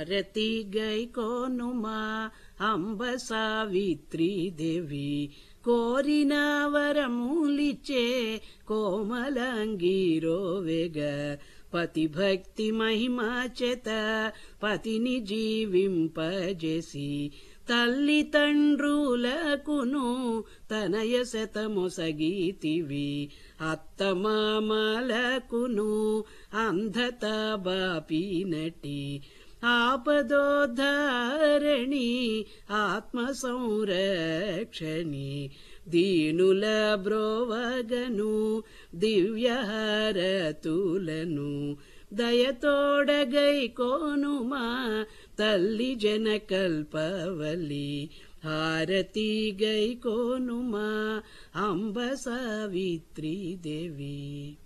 హారతి గై కోనుమా అంబ సావిత్రి దేవి కోరిన వరములిచ్చే కోమలంగీరోవెగ పతి భక్తి మహిమా చేత పతిని జీవింపజేసి తల్లి తండ్రులకును తనయ శతమొసగీతివి అత్తమామలకును అంధత బాపినటి ఆపదోద్ధరణి ఆత్మ సంరక్షణి దీనుల బ్రోవగను దివ్యహారతులను దయతోడగై కోనుమా తల్లి జన కల్పవలి హారతి గై కోనుమా అంబ సావిత్రి దేవి